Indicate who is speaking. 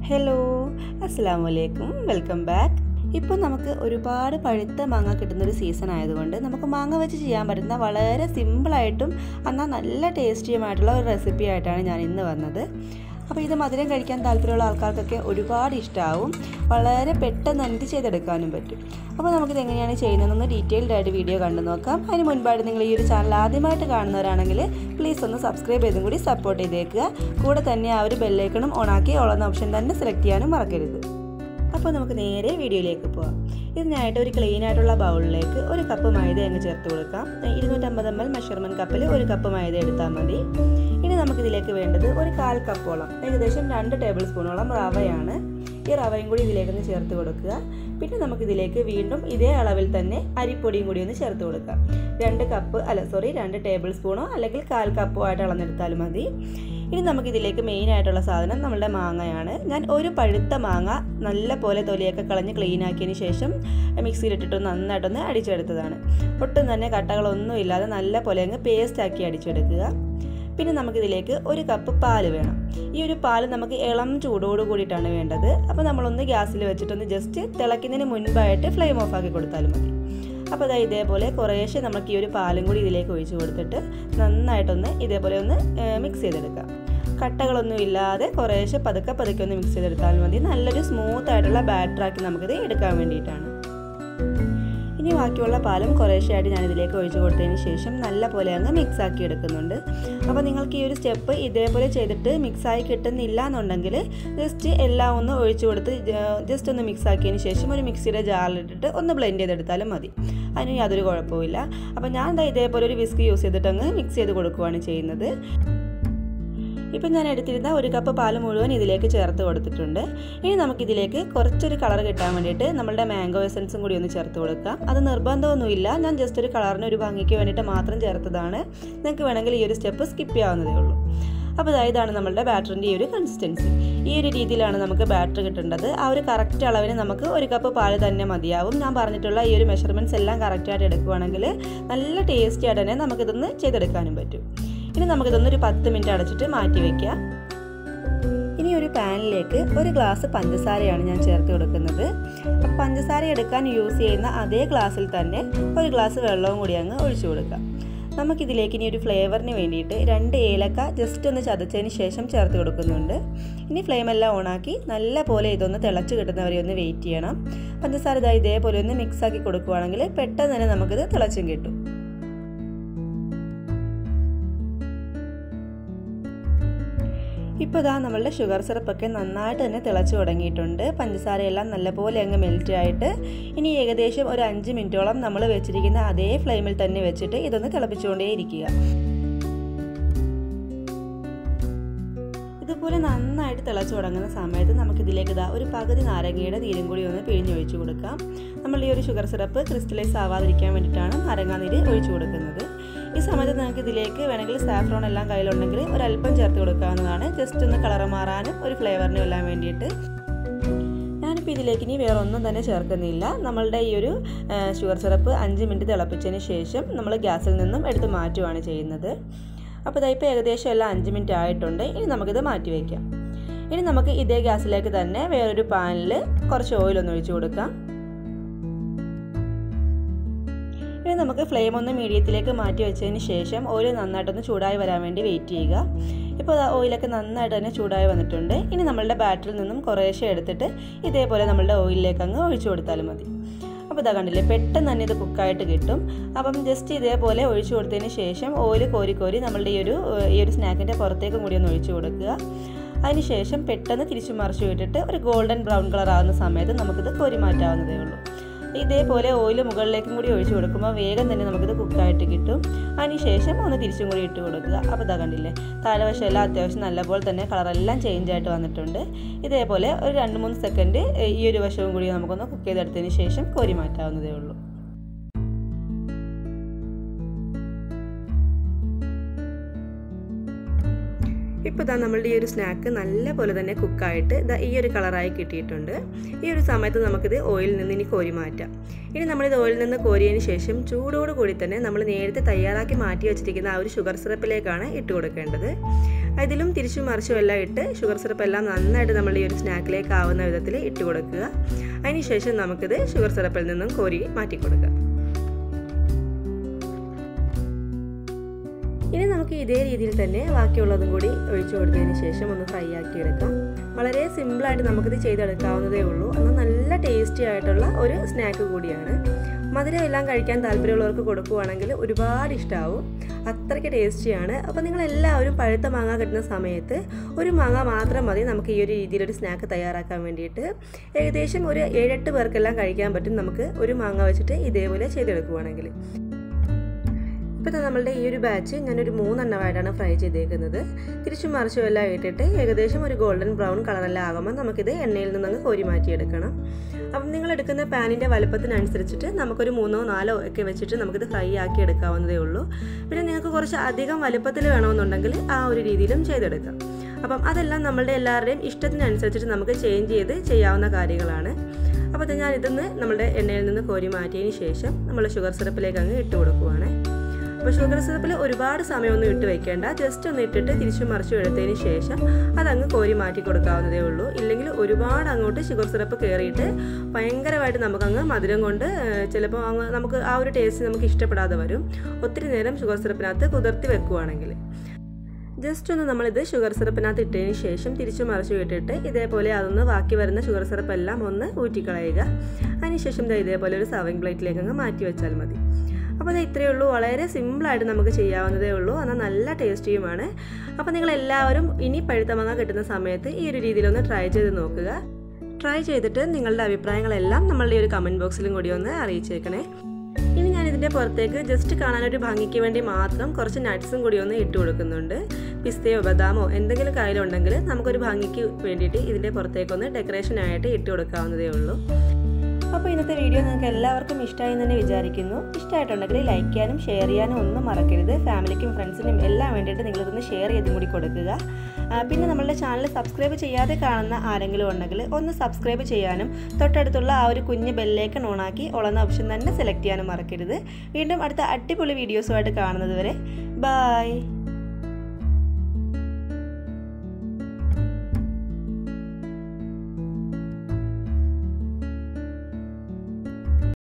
Speaker 1: hello അസ്സാം വലൈക്കും welcome back ഇപ്പോൾ നമുക്ക് ഒരുപാട് പഴുത്ത മാങ്ങ കിട്ടുന്ന ഒരു സീസൺ ആയതുകൊണ്ട് നമുക്ക് മാങ്ങ വെച്ച് ചെയ്യാൻ പറ്റുന്ന വളരെ സിമ്പിളായിട്ടും എന്നാൽ നല്ല ടേസ്റ്റിയുമായിട്ടുള്ള ഒരു റെസിപ്പി ആയിട്ടാണ് ഞാൻ ഇന്ന് വന്നത് അപ്പോൾ ഇത് മധുരം കഴിക്കാൻ താല്പര്യമുള്ള ആൾക്കാർക്കൊക്കെ ഒരുപാട് ഇഷ്ടമാവും വളരെ പെട്ടെന്ന് എന്ത് ചെയ്തെടുക്കാനും പറ്റും അപ്പോൾ നമുക്കിത് എങ്ങനെയാണ് ചെയ്യുന്നതെന്ന് ഡീറ്റെയിൽഡ് ആയിട്ട് വീഡിയോ കണ്ടു നോക്കാം അതിന് മുൻപായിട്ട് നിങ്ങൾ ഈ ഒരു ചാനൽ ആദ്യമായിട്ട് കാണുന്നവരാണെങ്കിൽ പ്ലീസ് ഒന്ന് സബ്സ്ക്രൈബ് ചെയ്തും കൂടി സപ്പോർട്ട് ചെയ്തേക്കുക കൂടെ തന്നെ ആ ഒരു ബെല്ലൈക്കണും ഓണാക്കി ഓളുന്ന ഓപ്ഷൻ തന്നെ സെലക്ട് ചെയ്യാനും മറക്കരുത് അപ്പോൾ നമുക്ക് നേരെ വീഡിയോയിലേക്ക് പോവാം ഇതിനായിട്ട് ഒരു ക്ലീൻ ആയിട്ടുള്ള ബൗളിലേക്ക് ഒരു കപ്പ് മൈദ അങ്ങ് ചേർത്ത് കൊടുക്കാം ഇരുന്നൂറ്റമ്പത് എം എൽ മെഷർമെൻറ്റ് കപ്പിൽ ഒരു കപ്പ് മൈദ എടുത്താൽ മതി ഇനി നമുക്കിതിലേക്ക് വേണ്ടത് ഒരു കാൽ കപ്പോളം ഏകദേശം രണ്ട് ടേബിൾ സ്പൂണോളം റവയാണ് ഈ റവയും കൂടി ഇതിലേക്കൊന്ന് ചേർത്ത് കൊടുക്കുക പിന്നെ നമുക്കിതിലേക്ക് വീണ്ടും ഇതേ അളവിൽ തന്നെ അരിപ്പൊടിയും കൂടി ഒന്ന് ചേർത്ത് കൊടുക്കുക രണ്ട് കപ്പ് അല്ല സോറി രണ്ട് ടേബിൾ സ്പൂണോ അല്ലെങ്കിൽ കാൽ കപ്പോ ആയിട്ട് അളന്നെടുത്താലും മതി ഇനി നമുക്കിതിലേക്ക് മെയിൻ ആയിട്ടുള്ള സാധനം നമ്മളുടെ മാങ്ങയാണ് ഞാൻ ഒരു പഴുത്ത മാങ്ങ നല്ല പോലെ തൊലിയൊക്കെ കളഞ്ഞ് ക്ലീൻ ആക്കിയതിന് ശേഷം മിക്സിയിലിട്ടിട്ട് നന്നായിട്ടൊന്ന് അടിച്ചെടുത്തതാണ് ഒട്ടും തന്നെ കട്ടകളൊന്നും ഇല്ലാതെ നല്ല പോലെ അങ്ങ് പേസ്റ്റ് ആക്കി അടിച്ചെടുക്കുക പിന്നെ നമുക്കിതിലേക്ക് ഒരു കപ്പ് പാല് വേണം ഈ ഒരു പാല് നമുക്ക് ഇളം ചൂടോട് കൂടിയിട്ടാണ് വേണ്ടത് അപ്പോൾ നമ്മളൊന്ന് ഗ്യാസിൽ വെച്ചിട്ടൊന്ന് ജസ്റ്റ് തിളയ്ക്കുന്നതിന് മുൻപായിട്ട് ഫ്ലെയിം ഓഫ് ആക്കി കൊടുത്താലും മതി അപ്പോൾ അതാ ഇതേപോലെ കുറേശ്ശെ നമുക്ക് ഈ ഒരു പാലും കൂടി ഇതിലേക്ക് ഒഴിച്ച് കൊടുത്തിട്ട് നന്നായിട്ടൊന്ന് ഇതേപോലെ ഒന്ന് മിക്സ് ചെയ്തെടുക്കാം കട്ടകളൊന്നും ഇല്ലാതെ കുറേശ്ശെ പതുക്കെ പതുക്കെ ഒന്ന് മിക്സ് ചെയ്തെടുത്താൽ മതി നല്ലൊരു സ്മൂത്ത് ആയിട്ടുള്ള ബാറ്ററാക്കി നമുക്കിത് എടുക്കാൻ വേണ്ടിയിട്ടാണ് ഇനി ബാക്കിയുള്ള പാലും കുറേശ്ശെയായിട്ട് ഞാൻ ഇതിലേക്ക് ഒഴിച്ച് കൊടുത്തതിന് ശേഷം നല്ല പോലെ അങ്ങ് മിക്സ് ആക്കി എടുക്കുന്നുണ്ട് അപ്പോൾ നിങ്ങൾക്ക് ഈ ഒരു സ്റ്റെപ്പ് ഇതേപോലെ ചെയ്തിട്ട് മിക്സായി കിട്ടുന്നില്ല എന്നുണ്ടെങ്കിൽ ജസ്റ്റ് എല്ലാം ഒന്ന് ഒഴിച്ചു കൊടുത്ത് ജസ്റ്റ് ഒന്ന് മിക്സ് ആക്കിയതിന് ശേഷം ഒരു മിക്സിയുടെ ജാറിലിട്ടിട്ട് ഒന്ന് ബ്ലെൻഡ് ചെയ്തെടുത്താലും മതി അതിന് യാതൊരു കുഴപ്പമില്ല അപ്പോൾ ഞാൻ എന്താ ഇതേപോലെ ഒരു വിസ്ക് യൂസ് ചെയ്തിട്ട് അങ്ങ് മിക്സ് ചെയ്ത് കൊടുക്കുകയാണ് ചെയ്യുന്നത് ഇപ്പം ഞാൻ എടുത്തിരുന്ന ഒരു കപ്പ് പാൽ മുഴുവൻ ഇതിലേക്ക് ചേർത്ത് കൊടുത്തിട്ടുണ്ട് ഇനി നമുക്കിതിലേക്ക് കുറച്ചൊരു കളർ കിട്ടാൻ വേണ്ടിയിട്ട് നമ്മളുടെ മാംഗോ എസൻസും കൂടി ഒന്ന് ചേർത്ത് കൊടുക്കാം അത് നിർബന്ധമൊന്നുമില്ല ഞാൻ ജസ്റ്റ് ഒരു കളറിന് ഒരു ഭംഗിക്ക് വേണ്ടിയിട്ട് മാത്രം ചേർത്തതാണ് നിങ്ങൾക്ക് വേണമെങ്കിൽ ഈ ഒരു സ്റ്റെപ്പ് സ്കിപ്പ് ചെയ്യാവുന്നതേ ഉള്ളൂ അപ്പോൾ ഇതാണ് നമ്മളുടെ ബാറ്ററിൻ്റെ ഈ ഒരു കൺസിസ്റ്റൻസി ഈ ഒരു രീതിയിലാണ് നമുക്ക് ബാറ്ററി കിട്ടേണ്ടത് ആ ഒരു കറക്റ്റ് അളവിന് നമുക്ക് ഒരു കപ്പ് പാല് തന്നെ മതിയാവും ഞാൻ പറഞ്ഞിട്ടുള്ള ഈ ഒരു മെഷർമെൻറ്റ്സ് എല്ലാം കറക്റ്റായിട്ട് എടുക്കുകയാണെങ്കിൽ നല്ല ടേസ്റ്റി ആയിട്ട് തന്നെ നമുക്കിതൊന്ന് ചെയ്തെടുക്കാനും പറ്റും ഇനി നമുക്കിതൊന്ന് ഒരു പത്ത് മിനിറ്റ് അടച്ചിട്ട് മാറ്റി വയ്ക്കാം ഇനി ഒരു പാനിലേക്ക് ഒരു ഗ്ലാസ് പഞ്ചസാരയാണ് ഞാൻ ചേർത്ത് കൊടുക്കുന്നത് അപ്പം പഞ്ചസാര എടുക്കാൻ യൂസ് ചെയ്യുന്ന അതേ ഗ്ലാസ്സിൽ തന്നെ ഒരു ഗ്ലാസ് വെള്ളവും കൂടി അങ്ങ് ഒഴിച്ചു കൊടുക്കാം നമുക്കിതിലേക്ക് ഇനി ഒരു ഫ്ലേവറിന് വേണ്ടിയിട്ട് രണ്ട് ഏലക്ക ജസ്റ്റ് ഒന്ന് ചതച്ചതിന് ശേഷം ചേർത്ത് കൊടുക്കുന്നുണ്ട് ഇനി ഫ്ലെയിം എല്ലാം ഓണാക്കി നല്ല പോലെ ഇതൊന്ന് തിളച്ച് കിട്ടുന്നവരെ ഒന്ന് വെയിറ്റ് ചെയ്യണം പഞ്ചസാര ഇതാ ഇതേപോലെ ഒന്ന് മിക്സ് ആക്കി കൊടുക്കുകയാണെങ്കിൽ പെട്ടെന്ന് തന്നെ നമുക്കിത് തിളച്ചും കിട്ടും ഇപ്പോൾ ഇതാ നമ്മളുടെ ഷുഗർ സിറപ്പൊക്കെ നന്നായിട്ട് തന്നെ തിളച്ച് തുടങ്ങിയിട്ടുണ്ട് പഞ്ചസാരയെല്ലാം നല്ലപോലെ അങ്ങ് മെൽറ്റ് ആയിട്ട് ഇനി ഏകദേശം ഒരു അഞ്ച് മിനിറ്റോളം നമ്മൾ വെച്ചിരിക്കുന്ന അതേ ഫ്ലെയിമിൽ തന്നെ വെച്ചിട്ട് ഇതൊന്ന് തിളപ്പിച്ചുകൊണ്ടേ ഇരിക്കുക ഇതുപോലെ നന്നായിട്ട് തിളച്ച് തുടങ്ങുന്ന സമയത്ത് നമുക്കിതിലേക്ക് ഇതാ ഒരു പകുതി നാരങ്ങയുടെ നീരും കൂടി ഒന്ന് പിഴിഞ്ഞൊഴിച്ചു കൊടുക്കാം നമ്മൾ ഈ ഒരു ഷുഗർ സിറപ്പ് ക്രിസ്റ്റലൈസ് ആവാതിരിക്കാൻ വേണ്ടിയിട്ടാണ് നാരങ്ങാനീര് ഒഴിച്ചു കൊടുക്കുന്നത് ഈ സമയത്ത് നിങ്ങൾക്ക് ഇതിലേക്ക് വേണമെങ്കിൽ സാഫ്രോൺ എല്ലാം കയ്യിലുണ്ടെങ്കിൽ ഒരല്പം ചേർത്ത് കൊടുക്കാവുന്നതാണ് ജസ്റ്റ് ഒന്ന് കളർ മാറാനും ഒരു ഫ്ലേവറിനും എല്ലാം വേണ്ടിയിട്ട് ഞാനിപ്പോൾ ഇതിലേക്ക് ഇനി വേറെ ഒന്നും തന്നെ ചേർക്കുന്നില്ല നമ്മളുടെ ഈ ഒരു ഷുഗർ സിറപ്പ് അഞ്ച് മിനിറ്റ് തിളപ്പിച്ചതിന് ശേഷം നമ്മൾ ഗ്യാസിൽ നിന്നും എടുത്ത് മാറ്റുകയാണ് ചെയ്യുന്നത് അപ്പോൾ ഇതാ ഇപ്പോൾ ഏകദേശം എല്ലാം അഞ്ച് മിനിറ്റ് ആയിട്ടുണ്ട് ഇനി നമുക്കിത് മാറ്റി വയ്ക്കാം ഇനി നമുക്ക് ഇതേ ഗ്യാസിലേക്ക് തന്നെ വേറൊരു പാനിൽ കുറച്ച് ഓയിലൊന്ന് ഒഴിച്ചു കൊടുക്കാം ഇനി നമുക്ക് ഫ്ലെയിം ഒന്ന് മീഡിയത്തിലേക്ക് മാറ്റി വെച്ചതിന് ശേഷം ഓയിൽ നന്നായിട്ടൊന്ന് ചൂടായി വരാൻ വേണ്ടി വെയിറ്റ് ചെയ്യുക ഇപ്പോൾ ഓയിലൊക്കെ നന്നായിട്ട് തന്നെ ചൂടായി വന്നിട്ടുണ്ട് ഇനി നമ്മളുടെ ബാറ്ററിൽ നിന്നും കുറേശ്ശെ എടുത്തിട്ട് ഇതേപോലെ നമ്മളുടെ ഓയിലിലേക്ക് അങ്ങ് ഒഴിച്ചു കൊടുത്താലും മതി അപ്പോൾ ഇതാ കണ്ടില്ലേ പെട്ടെന്ന് തന്നെ ഇത് കുക്കായിട്ട് കിട്ടും അപ്പം ജസ്റ്റ് ഇതേപോലെ ഒഴിച്ചു കൊടുത്തതിന് ശേഷം ഓയിൽ കോരി കോരി നമ്മളുടെ ഈ ഒരു ഈ ഒരു സ്നാക്കിൻ്റെ പുറത്തേക്കും കൂടി ഒന്ന് ഒഴിച്ചു കൊടുക്കുക അതിനുശേഷം പെട്ടെന്ന് തിരിച്ചു മറിച്ചു വിട്ടിട്ട് ഒരു ഗോൾഡൻ ബ്രൗൺ കളർ ആവുന്ന സമയത്ത് നമുക്കിത് കോരി മാറ്റാവുന്നതേ ഉള്ളൂ ഇതേപോലെ ഓയിൽ മുകളിലേക്കും കൂടി ഒഴിച്ചു കൊടുക്കുമ്പോൾ വേഗം തന്നെ നമുക്കിത് കുക്കായിട്ട് കിട്ടും അതിനുശേഷം ഒന്ന് തിരിച്ചും കൂടി ഇട്ട് കൊടുക്കുക അപ്പോൾ ഇതാ കണ്ടില്ലേ താഴെവശം എല്ലാം അത്യാവശ്യം നല്ലപോലെ തന്നെ കളറെല്ലാം ചേഞ്ച് ആയിട്ട് വന്നിട്ടുണ്ട് ഇതേപോലെ ഒരു രണ്ട് മൂന്ന് സെക്കൻഡ് ഈ ഒരു വശവും കൂടി നമുക്കൊന്ന് കുക്ക് ചെയ്തെടുത്തതിന് ശേഷം കോരി മാറ്റാവുന്നതേ ഉള്ളൂ ഇപ്പോൾ ഇതാ നമ്മളുടെ ഈ ഒരു സ്നാക്ക് നല്ല പോലെ തന്നെ കുക്കായിട്ട് ഇതാ ഈ ഒരു കളറായി കിട്ടിയിട്ടുണ്ട് ഈ ഒരു സമയത്ത് നമുക്കിത് ഓയിലിൽ നിന്ന് ഇനി കോരി മാറ്റാം ഇനി നമ്മളിത് ഓയിലിൽ നിന്ന് കോരിയതിന് ശേഷം ചൂടോട് കൂടി തന്നെ നമ്മൾ നേരത്തെ തയ്യാറാക്കി മാറ്റി വെച്ചിരിക്കുന്ന ആ ഒരു ഷുഗർ സിറപ്പിലേക്കാണ് ഇട്ട് കൊടുക്കേണ്ടത് ഇതിലും തിരിച്ചും മറിച്ചും എല്ലാം ഇട്ട് ഷുഗർ സിറപ്പ് എല്ലാം നന്നായിട്ട് നമ്മൾ ഈ ഒരു സ്നാക്കിലേക്ക് ആവുന്ന വിധത്തിൽ ഇട്ട് കൊടുക്കുക അതിനുശേഷം നമുക്കിത് ഷുഗർ സിറപ്പിൽ നിന്നും കോരി മാറ്റി കൊടുക്കാം ഇനി നമുക്ക് ഇതേ രീതിയിൽ തന്നെ ബാക്കിയുള്ളതും കൂടി ഒഴിച്ചു കൊടുത്തതിന് ശേഷം ഒന്ന് ഫ്രൈ ആക്കി എടുക്കാം വളരെ സിമ്പിളായിട്ട് നമുക്കിത് ചെയ്തെടുക്കാവുന്നതേ ഉള്ളൂ എന്നാൽ നല്ല ടേസ്റ്റി ആയിട്ടുള്ള ഒരു സ്നാക്ക് കൂടിയാണ് മധുരം എല്ലാം കഴിക്കാൻ താല്പര്യമുള്ളവർക്ക് കൊടുക്കുവാണെങ്കിൽ ഒരുപാട് ഇഷ്ടമാവും അത്രയ്ക്ക് ടേസ്റ്റിയാണ് അപ്പോൾ നിങ്ങൾ എല്ലാവരും പഴുത്ത മാങ്ങ കിട്ടുന്ന സമയത്ത് ഒരു മാങ്ങ മാത്രം മതി നമുക്ക് ഈ ഒരു രീതിയിലൊരു സ്നാക്ക് തയ്യാറാക്കാൻ വേണ്ടിയിട്ട് ഏകദേശം ഒരു ഏഴെട്ട് പേർക്കെല്ലാം കഴിക്കാൻ പറ്റും നമുക്ക് ഒരു മാങ്ങ വെച്ചിട്ട് ഇതേപോലെ ചെയ്തെടുക്കുവാണെങ്കിൽ ഇപ്പോൾ നമ്മളുടെ ഈ ഒരു ബാച്ച് ഞാനൊരു മൂന്നെണ്ണമായിട്ടാണ് ഫ്രൈ ചെയ്തേക്കുന്നത് തിരിച്ചും മറിച്ചും എല്ലാം ഇട്ടിട്ട് ഏകദേശം ഒരു ഗോൾഡൻ ബ്രൗൺ കളറെല്ലാം ആകുമ്പോൾ നമുക്കിത് എണ്ണയിൽ നിന്നങ്ങ് കോരി മാറ്റിയെടുക്കണം അപ്പം നിങ്ങൾ എടുക്കുന്ന പാനിൻ്റെ വലുപ്പത്തിനനുസരിച്ചിട്ട് നമുക്കൊരു മൂന്നോ നാലോ ഒക്കെ വെച്ചിട്ട് നമുക്കിത് ഫ്രൈ ആക്കി എടുക്കാവുന്നതേ ഉള്ളൂ പിന്നെ നിങ്ങൾക്ക് കുറച്ച് അധികം വലുപ്പത്തിൽ വേണമെന്നുണ്ടെങ്കിൽ ആ ഒരു രീതിയിലും ചെയ്തെടുക്കാം അപ്പം അതെല്ലാം നമ്മളുടെ എല്ലാവരുടെയും ഇഷ്ടത്തിനനുസരിച്ചിട്ട് നമുക്ക് ചേഞ്ച് ചെയ്ത് ചെയ്യാവുന്ന കാര്യങ്ങളാണ് അപ്പോൾ ഞാൻ ഇതൊന്ന് നമ്മുടെ എണ്ണയിൽ നിന്ന് കോരി മാറ്റിയതിന് ശേഷം നമ്മൾ ഷുഗർ സിറപ്പിലേക്ക് അങ്ങ് ഇട്ട് കൊടുക്കുവാണ് അപ്പോൾ ഷുഗർ സിറപ്പിൽ ഒരുപാട് സമയമൊന്നും ഇട്ട് വെക്കേണ്ട ജസ്റ്റ് ഒന്ന് ഇട്ടിട്ട് തിരിച്ചു മറിച്ചു എടുത്തതിന് ശേഷം അതങ്ങ് കോരി മാറ്റി കൊടുക്കാവുന്നതേ ഉള്ളൂ ഇല്ലെങ്കിൽ ഒരുപാട് അങ്ങോട്ട് ഷുഗർ സിറപ്പ് കയറിയിട്ട് ഭയങ്കരമായിട്ട് നമുക്കങ്ങ് മധുരം കൊണ്ട് ചിലപ്പോൾ അങ്ങ് നമുക്ക് ആ ഒരു ടേസ്റ്റ് നമുക്ക് ഇഷ്ടപ്പെടാതെ വരും ഒത്തിരി നേരം ഷുഗർ സിറപ്പിനകത്ത് കുതിർത്തി വെക്കുവാണെങ്കിൽ ജസ്റ്റ് ഒന്ന് നമ്മളിത് ഷുഗർ സിറപ്പിനകത്ത് ഇട്ടതിന് ശേഷം തിരിച്ചു മറിച്ചു ഇട്ടിട്ട് ഇതേപോലെ അതൊന്ന് ബാക്കി വരുന്ന ഷുഗർ സിറപ്പ് എല്ലാം ഒന്ന് ഊറ്റിക്കളയുക അതിനുശേഷം ഇതേപോലെ ഒരു സർവിങ് പ്ലേറ്റിലേക്ക് അങ്ങ് മാറ്റി വെച്ചാൽ മതി അപ്പോൾ അത് ഇത്രയേ ഉള്ളൂ വളരെ സിമ്പിളായിട്ട് നമുക്ക് ചെയ്യാവുന്നതേ ഉള്ളൂ എന്നാൽ നല്ല ടേസ്റ്റിയുമാണ് അപ്പോൾ നിങ്ങൾ എല്ലാവരും ഇനി പഴുത്ത മാങ്ങ കിട്ടുന്ന സമയത്ത് ഈ ഒരു രീതിയിലൊന്ന് ട്രൈ ചെയ്ത് നോക്കുക ട്രൈ ചെയ്തിട്ട് നിങ്ങളുടെ അഭിപ്രായങ്ങളെല്ലാം നമ്മളുടെ ഒരു കമൻറ്റ് ബോക്സിലും കൂടി ഒന്ന് അറിയിച്ചേക്കണേ ഇനി ഞാൻ ഇതിൻ്റെ പുറത്തേക്ക് ജസ്റ്റ് കാണാനൊരു ഭംഗിക്ക് വേണ്ടി മാത്രം കുറച്ച് നട്ട്സും കൂടി ഒന്ന് ഇട്ട് കൊടുക്കുന്നുണ്ട് പിസ്തയോ ബദാമോ എന്തെങ്കിലും കയ്യിലുണ്ടെങ്കിൽ നമുക്കൊരു ഭംഗിക്ക് വേണ്ടിയിട്ട് ഇതിൻ്റെ പുറത്തേക്കൊന്ന് ഡെക്കറേഷനായിട്ട് ഇട്ട് കൊടുക്കാവുന്നതേ ഉള്ളൂ അപ്പോൾ ഇന്നത്തെ വീഡിയോ നിങ്ങൾക്ക് എല്ലാവർക്കും ഇഷ്ടമായി തന്നെ വിചാരിക്കുന്നു ഇഷ്ടമായിട്ടുണ്ടെങ്കിൽ ലൈക്ക് ചെയ്യാനും ഷെയർ ചെയ്യാനും ഒന്നും മറക്കരുത് ഫാമിലിക്കും ഫ്രണ്ട്സിനും എല്ലാം വേണ്ടിയിട്ട് നിങ്ങളിതൊന്ന് ഷെയർ ചെയ്തും കൂടി കൊടുക്കുക പിന്നെ നമ്മളുടെ ചാനൽ സബ്സ്ക്രൈബ് ചെയ്യാതെ കാണുന്ന ആരെങ്കിലും ഉണ്ടെങ്കിൽ ഒന്ന് സബ്സ്ക്രൈബ് ചെയ്യാനും തൊട്ടടുത്തുള്ള ആ ഒരു കുഞ്ഞ് ബെല്ലേക്കൺ ഓണാക്കി ഉളന്ന ഓപ്ഷൻ തന്നെ സെലക്ട് ചെയ്യാനും മറക്കരുത് വീണ്ടും അടുത്ത അടിപൊളി വീഡിയോസുമായിട്ട് കാണുന്നത് വരെ ബായ്